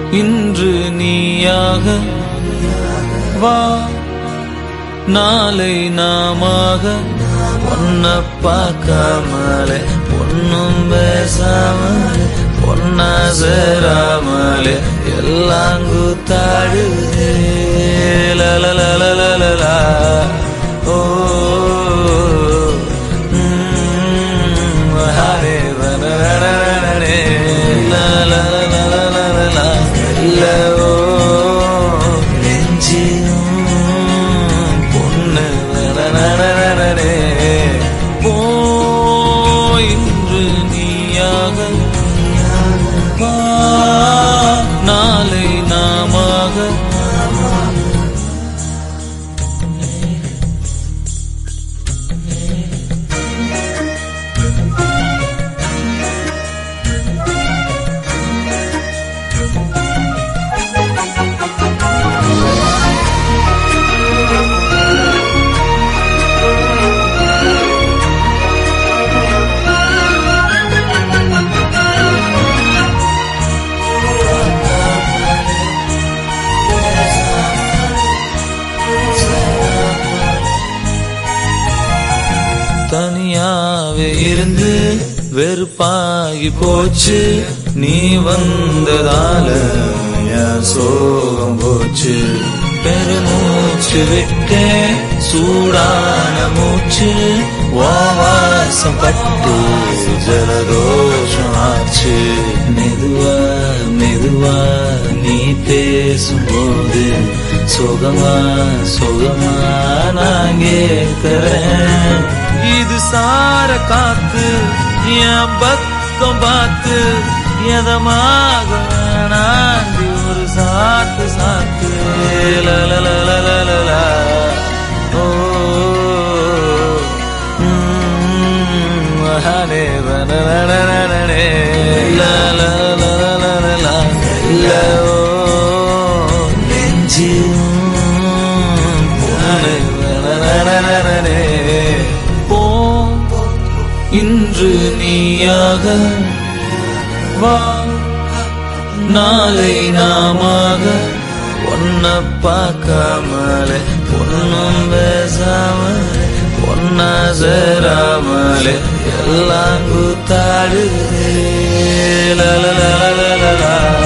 இன்று நீயாக வா நாளை நாமாக பொன்ன பார்க்காமலே பொண்ணும் பேசாமலே பொன்னா சேராமலே எல்லாம் கூத்தாடுதே லலலலலலலா. ஓ ம், ஹரே ரரரரரரே. லலலலலலலா. இல்ல, ஓ, நெஞ்சிலும் பொண்ணு ரரரரரரே. போ இன்று நீயாக வா நாளை நாமாக தனியாவே இருந்து வெறுப்பாகி போச்சு நீ வந்ததால என் சோகம் போச்சு பெருமூச்சு விட்டே சூடான மூச்சு வாசம் பட்டு ஜலதோஷம் ஆச்சு மெதுவா மெதுவா நீ பேசும்போது சுகமா சுகமா நான் கேட்கிறேன் இது சார காத்து என் பக்கம் பார்த்து எதமாக நாண்டி ஒரு சாத்து சாத்து லலலலலலலா. ஓ ம், ஹரே வனனனனனனே. லலலலலலலா. இல்ல, ஓ நெஞ்சிலும் பொண்ணு வனனனனனனே. போ இன்று நீயாக வா நாளை நாமாக ஒன்ன பார்க்காமலே பொண்ணும் பேசாமலே பொன்னா சேராமலே எல்லாம் கூத்தாடுதே லலலலலலலா